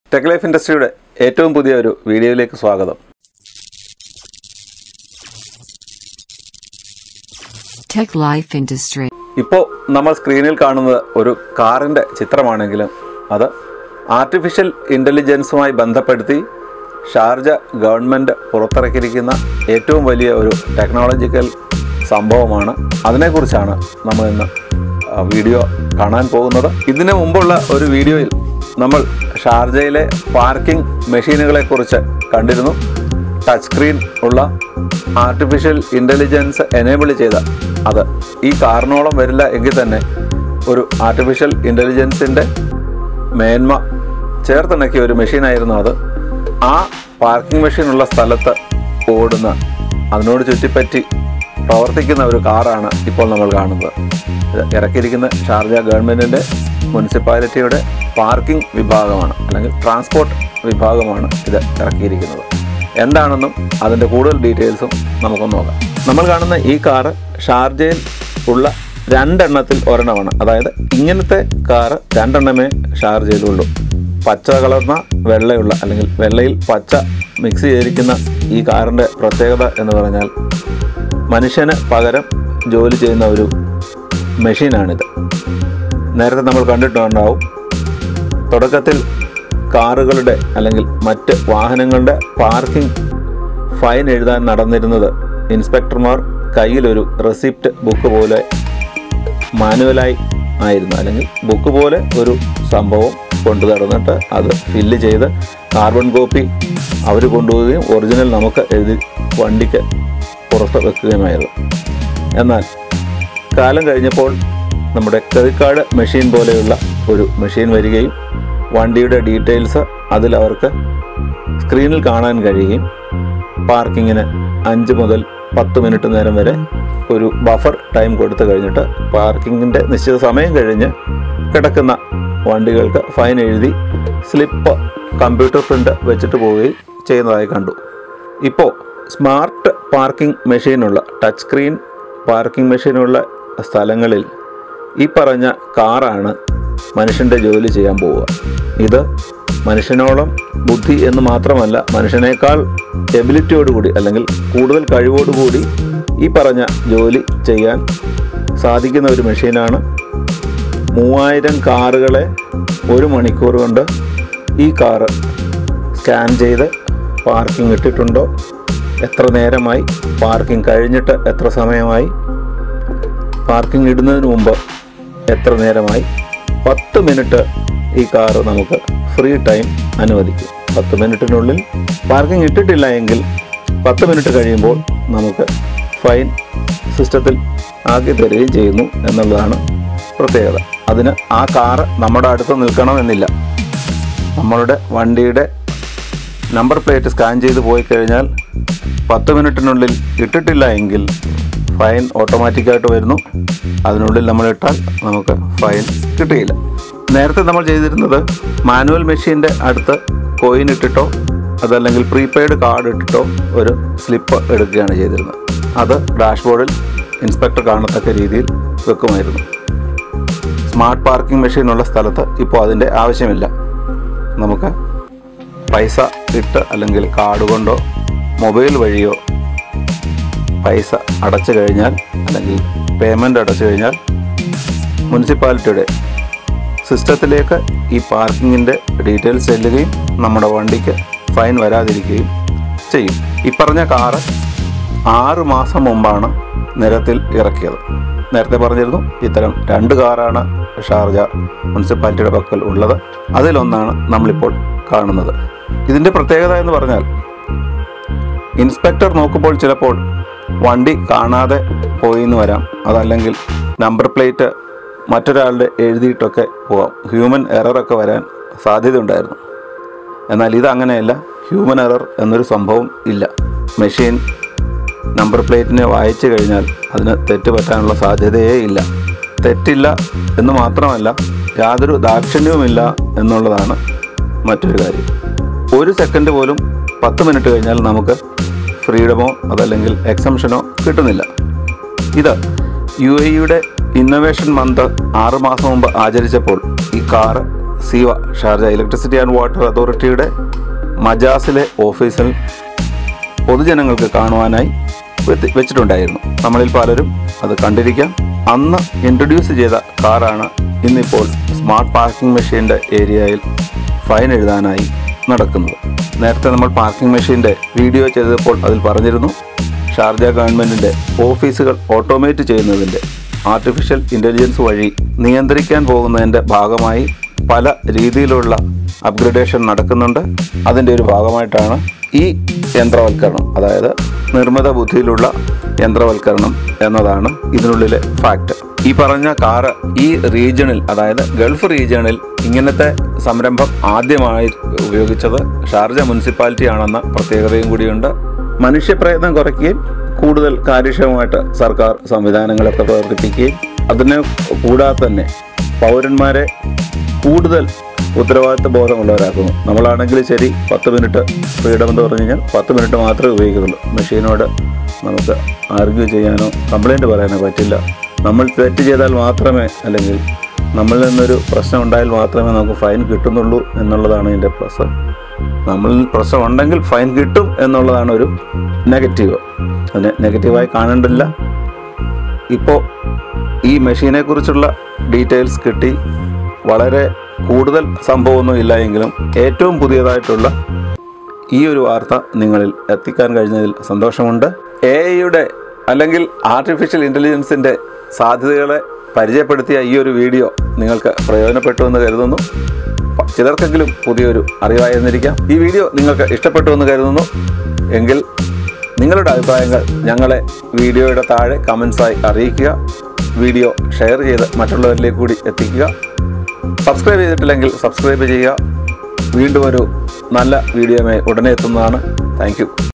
Tech life ഇൻഡസ്ട്രിയുടെ ഏറ്റവും പുതിയ ഒരു വീഡിയോയിലേക്ക് സ്വാഗതം Tech Life Industry. ഇപ്പോൾ നമ്മൾ സ്ക്രീനിൽ കാണുന്നത് ഒരു കാറിൻ്റെ ചിത്രമാണെങ്കിലും അത് ആർട്ടിഫിഷ്യൽ ഇൻ്റലിജൻസുമായി ബന്ധപ്പെടുത്തി ഷാർജ ഗവൺമെൻറ് പുറത്തിറക്കിയിരിക്കുന്ന ഏറ്റവും വലിയ ഒരു ടെക്നോളജിക്കൽ സംഭവമാണ് അതിനെക്കുറിച്ചാണ് നമ്മൾ ഇന്ന് ആ, വീഡിയോ കാണാൻ പോകുന്നത് ഇതിനു മുമ്പുള്ള ഒരു വീഡിയോയിൽ നമ്മൾ ഷാർജയിലെ പാർക്കിംഗ് മെഷീനുകളെക്കുറിച്ച് കണ്ടിരുന്നു ടച്ച് സ്ക്രീൻ ഉള്ള ആർട്ടിഫിഷ്യൽ ഇൻ്റലിജൻസ് എനേബിൾ ചെയ്ത അത് ഈ കാറിനോളം വരില്ല എങ്കിൽ തന്നെ ഒരു ആർട്ടിഫിഷ്യൽ ഇൻ്റലിജൻസിൻ്റെ മേന്മ ചേർത്തിണക്കിയ ഒരു മെഷീനായിരുന്നു അത് ആ പാർക്കിംഗ് മെഷീൻ ഉള്ള സ്ഥലത്ത് ഓടുന്ന അതിനോട് ചുറ്റിപ്പറ്റി പ്രവർത്തിക്കുന്ന ഒരു കാറാണ് ഇപ്പോൾ നമ്മൾ കാണുന്നത് ഇത് ഇറക്കിയിരിക്കുന്ന ഷാർജ ഗവൺമെൻറ്റിൻ്റെ മുനിസിപ്പാലിറ്റിയുടെ പാർക്കിംഗ് വിഭാഗമാണ് അല്ലെങ്കിൽ ട്രാൻസ്പോർട്ട് വിഭാഗമാണ് ഇത് ഇറക്കിയിരിക്കുന്നത് എന്താണെന്നും അതിൻ്റെ കൂടുതൽ ഡീറ്റെയിൽസും നമുക്കൊന്ന് നോക്കാം നമ്മൾ കാണുന്ന ഈ കാറ് ഷാർജയിൽ ഉള്ള രണ്ടെണ്ണത്തിൽ ഒരെണ്ണമാണ് അതായത് ഇങ്ങനത്തെ കാറ് രണ്ടെണ്ണമേ ഷാർജയിലുള്ളൂ പച്ച കലർന്ന വെള്ളയുള്ള അല്ലെങ്കിൽ വെള്ളയിൽ പച്ച മിക്സ് ചെയ്തിരിക്കുന്ന ഈ കാറിൻ്റെ പ്രത്യേകത എന്ന് പറഞ്ഞാൽ മനുഷ്യന് പകരം ജോലി ചെയ്യുന്ന ഒരു മെഷീനാണിത് നേരത്തെ നമ്മൾ കണ്ടിട്ടുണ്ടാവും തുടക്കത്തിൽ കാറുകളുടെ അല്ലെങ്കിൽ മറ്റ് വാഹനങ്ങളുടെ പാർക്കിംഗ് ഫൈൻ എഴുതാൻ നടന്നിരുന്നത് ഇൻസ്പെക്ടർമാർ കയ്യിലൊരു റെസിപ്റ്റ് ബുക്ക് പോലെ മാനുവലായി ആയിരുന്നു അല്ലെങ്കിൽ ബുക്ക് പോലെ ഒരു സംഭവം കൊണ്ടു നടന്നിട്ട് അത് ഫില്ല് ചെയ്ത് കാർബൺ കോപ്പി അവർ കൊണ്ടുപോവുകയും ഒറിജിനൽ നമുക്ക് എഴുതി വണ്ടിക്ക് പുറത്ത് വെക്കുകയുമായിരുന്നു എന്നാൽ കാലം കഴിഞ്ഞപ്പോൾ നമ്മുടെ ക്രെഡിറ്റ് കാർഡ് മെഷീൻ പോലെയുള്ള ഒരു മെഷീൻ വരികയും വണ്ടിയുടെ ഡീറ്റെയിൽസ് അതിൽ അവർക്ക് സ്ക്രീനിൽ കാണാൻ കഴിയുകയും പാർക്കിങ്ങിന് അഞ്ച് മുതൽ പത്ത് മിനിറ്റ് നേരം വരെ ഒരു ബഫർ ടൈം കൊടുത്തു കഴിഞ്ഞിട്ട് പാർക്കിങ്ങിൻ്റെ നിശ്ചിത സമയം കഴിഞ്ഞ് കിടക്കുന്ന വണ്ടികൾക്ക് ഫൈൻ എഴുതി സ്ലിപ്പ് കമ്പ്യൂട്ടർ പ്രിൻ്റ് വെച്ചിട്ട് പോവുകയും ചെയ്യുന്നതായി കണ്ടു ഇപ്പോൾ സ്മാർട്ട് പാർക്കിംഗ് മെഷീനുള്ള ടച്ച് സ്ക്രീൻ പാർക്കിംഗ് മെഷീനുള്ള സ്ഥലങ്ങളിൽ ഈ പറഞ്ഞ കാറാണ് മനുഷ്യൻ്റെ ജോലി ചെയ്യാൻ പോവുക ഇത് മനുഷ്യനോളം ബുദ്ധി എന്ന് മാത്രമല്ല മനുഷ്യനേക്കാൾ എബിലിറ്റിയോടുകൂടി അല്ലെങ്കിൽ കൂടുതൽ കഴിവോടുകൂടി ഈ പറഞ്ഞ ജോലി ചെയ്യാൻ സാധിക്കുന്ന ഒരു മെഷീനാണ് മൂവായിരം കാറുകളെ ഒരു മണിക്കൂർ കൊണ്ട് ഈ കാറ് സ്കാൻ ചെയ്ത് പാർക്കിംഗ് ഇട്ടിട്ടുണ്ടോ എത്ര നേരമായി പാർക്കിംഗ് കഴിഞ്ഞിട്ട് എത്ര സമയമായി പാർക്കിംഗ് ഇടുന്നതിന് മുമ്പ് എത്ര നേരമായി പത്ത് മിനിറ്റ് ഈ കാറ് നമുക്ക് ഫ്രീ ടൈം അനുവദിക്കും പത്ത് മിനിറ്റിനുള്ളിൽ പാർക്കിംഗ് ഇട്ടിട്ടില്ല എങ്കിൽ പത്ത് മിനിറ്റ് കഴിയുമ്പോൾ നമുക്ക് ഫൈൻ സിസ്റ്റത്തിൽ ആക്കി തരികയും ചെയ്യുന്നു എന്നുള്ളതാണ് പ്രത്യേകത അതിന് ആ കാറ് നമ്മുടെ അടുത്ത് നിൽക്കണമെന്നില്ല നമ്മളുടെ വണ്ടിയുടെ നമ്പർ പ്ലേറ്റ് സ്കാൻ ചെയ്ത് പോയി കഴിഞ്ഞാൽ പത്ത് മിനിറ്റിനുള്ളിൽ ഇട്ടിട്ടില്ല എങ്കിൽ ഫൈൻ ഓട്ടോമാറ്റിക്കായിട്ട് വരുന്നു അതിനുള്ളിൽ നമ്മൾ ഇട്ടാൽ നമുക്ക് ഫൈൻ കിട്ടുകയില്ല നേരത്തെ നമ്മൾ ചെയ്തിരുന്നത് മാനുവൽ മെഷീൻ്റെ അടുത്ത് കോയിൻ ഇട്ടിട്ടോ അതല്ലെങ്കിൽ പ്രീപെയ്ഡ് കാർഡ് ഇട്ടിട്ടോ ഒരു സ്ലിപ്പ് എടുക്കുകയാണ് ചെയ്തിരുന്നത് അത് ഡാഷ്ബോർഡിൽ ഇൻസ്പെക്ടർ കാണത്തക്ക രീതിയിൽ വെക്കുമായിരുന്നു സ്മാർട്ട് പാർക്കിംഗ് മെഷീനുള്ള സ്ഥലത്ത് ഇപ്പോൾ അതിൻ്റെ ആവശ്യമില്ല നമുക്ക് പൈസ ഇട്ട് അല്ലെങ്കിൽ കാർഡ് കൊണ്ടോ മൊബൈൽ വഴിയോ പൈസ അടച്ചു കഴിഞ്ഞാൽ അല്ലെങ്കിൽ പേയ്മെൻ്റ് അടച്ചു കഴിഞ്ഞാൽ മുനിസിപ്പാലിറ്റിയുടെ സിസ്റ്റത്തിലേക്ക് ഈ പാർക്കിങ്ങിൻ്റെ ഡീറ്റെയിൽസ് ചെല്ലുകയും നമ്മുടെ വണ്ടിക്ക് ഫൈൻ വരാതിരിക്കുകയും ചെയ്യും ഈ പറഞ്ഞ കാറ് ആറ് മാസം മുമ്പാണ് നിരത്തിൽ ഇറക്കിയത് നേരത്തെ പറഞ്ഞിരുന്നു ഇത്തരം രണ്ട് കാറാണ് ഷാർജ മുനിസിപ്പാലിറ്റിയുടെ പക്കൽ ഉള്ളത് അതിലൊന്നാണ് നമ്മളിപ്പോൾ കാണുന്നത് ഇതിൻ്റെ പ്രത്യേകത എന്ന് പറഞ്ഞാൽ ഇൻസ്പെക്ടർ നോക്കുമ്പോൾ ചിലപ്പോൾ വണ്ടി കാണാതെ പോയി എന്ന് വരാം അതല്ലെങ്കിൽ നമ്പർ പ്ലേറ്റ് മറ്റൊരാളുടെ എഴുതിയിട്ടൊക്കെ പോവാം ഹ്യൂമൻ എററൊക്കെ വരാൻ സാധ്യതയുണ്ടായിരുന്നു എന്നാൽ ഇത് അങ്ങനെയല്ല ഹ്യൂമൻ എറർ എന്നൊരു സംഭവം ഇല്ല മെഷീൻ നമ്പർ പ്ലേറ്റിനെ വായിച്ചു കഴിഞ്ഞാൽ അതിന് തെറ്റ് പറ്റാനുള്ള സാധ്യതയേ ഇല്ല തെറ്റില്ല എന്ന് മാത്രമല്ല യാതൊരു ദാക്ഷിണ്യവുമില്ല എന്നുള്ളതാണ് മറ്റൊരു കാര്യം ഒരു സെക്കൻഡ് പോലും പത്ത് മിനിറ്റ് കഴിഞ്ഞാൽ നമുക്ക് ഫ്രീഡമോ അതല്ലെങ്കിൽ എക്സംഷനോ കിട്ടുന്നില്ല ഇത് യു എ യുടെ ഇന്നൊവേഷൻ മന്ത് ആറ് മാസം മുമ്പ് ആചരിച്ചപ്പോൾ ഈ കാറ് സീവ ഷാർജ ഇലക്ട്രിസിറ്റി ആൻഡ് വാട്ടർ അതോറിറ്റിയുടെ മജാസിലെ ഓഫീസിൽ പൊതുജനങ്ങൾക്ക് കാണുവാനായി വെത്തി- വെച്ചിട്ടുണ്ടായിരുന്നു നമ്മളിൽ പലരും അത് കണ്ടിരിക്കാം അന്ന് ഇൻട്രൊഡ്യൂസ് ചെയ്ത കാറാണ് ഇന്നിപ്പോൾ സ്മാർട്ട് പാർക്കിംഗ് മെഷീൻ്റെ ഏരിയയിൽ ഫൈൻ എഴുതാനായി നടക്കുന്നത് നേരത്തെ നമ്മൾ പാർക്കിംഗ് മെഷീൻ്റെ വീഡിയോ ചെയ്തപ്പോൾ അതിൽ പറഞ്ഞിരുന്നു ഷാർജ ഗവൺമെൻറ്റിൻ്റെ ഓഫീസുകൾ ഓട്ടോമേറ്റ് ചെയ്യുന്നതിൻ്റെ ആർട്ടിഫിഷ്യൽ ഇൻ്റലിജൻസ് വഴി നിയന്ത്രിക്കാൻ പോകുന്നതിൻ്റെ ഭാഗമായി പല രീതിയിലുള്ള അപ്ഗ്രഡേഷൻ നടക്കുന്നുണ്ട് അതിൻ്റെ ഒരു ഭാഗമായിട്ടാണ് ഈ യന്ത്രവൽക്കരണം അതായത് നിർമ്മിത ബുദ്ധിയിലുള്ള യന്ത്രവൽക്കരണം എന്നതാണ് ഇതിനുള്ളിലെ ഫാക്ട് ഈ പറഞ്ഞ കാറ് ഈ റീജിയണിൽ അതായത് ഗൾഫ് റീജിയണിൽ ഇങ്ങനത്തെ സംരംഭം ആദ്യമായി ഉപയോഗിച്ചത് ഷാർജ മുനിസിപ്പാലിറ്റി ആണെന്ന പ്രത്യേകതയും കൂടിയുണ്ട് മനുഷ്യപ്രയത്നം കുറയ്ക്കുകയും കൂടുതൽ കാര്യക്ഷമമായിട്ട് സർക്കാർ സംവിധാനങ്ങളൊക്കെ പ്രവർത്തിപ്പിക്കുകയും അതിനെ കൂടാതെ തന്നെ പൗരന്മാരെ കൂടുതൽ ഉത്തരവാദിത്ത ബോധമുള്ളവരാക്കുന്നു നമ്മളാണെങ്കിൽ ശരി പത്ത് മിനിറ്റ് ഫ്രീഡം എന്ന് പറഞ്ഞു കഴിഞ്ഞാൽ പത്ത് മിനിറ്റ് മാത്രമേ ഉപയോഗിക്കുന്നുള്ളൂ മെഷീനോട് നമുക്ക് ആർഗ്യൂ ചെയ്യാനോ കംപ്ലൈൻറ്റ് പറയാനോ പറ്റില്ല നമ്മൾ തെറ്റ് ചെയ്താൽ മാത്രമേ അല്ലെങ്കിൽ നമ്മളിൽ നിന്നൊരു പ്രശ്നം ഉണ്ടായാൽ മാത്രമേ നമുക്ക് ഫൈൻ കിട്ടുന്നുള്ളൂ എന്നുള്ളതാണ് ഇതിൻ്റെ പ്ലസ് നമ്മളിൽ പ്രശ്നം ഉണ്ടെങ്കിൽ ഫൈൻ കിട്ടും എന്നുള്ളതാണ് ഒരു നെഗറ്റീവ് അതിനെ നെഗറ്റീവായി കാണേണ്ടില്ല ഇപ്പോൾ ഈ മെഷീനെ കുറിച്ചുള്ള ഡീറ്റെയിൽസ് കിട്ടി വളരെ കൂടുതൽ സംഭവമൊന്നും ഇല്ല എങ്കിലും ഏറ്റവും പുതിയതായിട്ടുള്ള ഈ ഒരു വാർത്ത നിങ്ങളിൽ എത്തിക്കാൻ കഴിഞ്ഞതിൽ സന്തോഷമുണ്ട് എ ഐയുടെ അല്ലെങ്കിൽ ആർട്ടിഫിഷ്യൽ ഇൻ്റലിജൻസിൻ്റെ സാധ്യതകളെ പരിചയപ്പെടുത്തിയ ഈ ഒരു വീഡിയോ നിങ്ങൾക്ക് പ്രയോജനപ്പെട്ടു എന്ന് കരുതുന്നു പ- ചിലർക്കെങ്കിലും പുതിയൊരു അറിവായിരുന്നിരിക്കാം ഈ വീഡിയോ നിങ്ങൾക്ക് ഇഷ്ടപ്പെട്ടു എന്ന് കരുതുന്നു എങ്കിൽ നിങ്ങളുടെ അഭിപ്രായങ്ങൾ ഞങ്ങളെ വീഡിയോയുടെ താഴെ കമൻസായി അറിയിക്കുക വീഡിയോ ഷെയർ ചെയ്ത് മറ്റുള്ളവരിലേക്ക് കൂടി എത്തിക്കുക സബ്സ്ക്രൈബ് ചെയ്തിട്ടില്ലെങ്കിൽ സബ്സ്ക്രൈബ് ചെയ്യുക വീണ്ടും ഒരു നല്ല വീഡിയോയുമായി ഉടനെ എത്തുന്നതാണ് താങ്ക്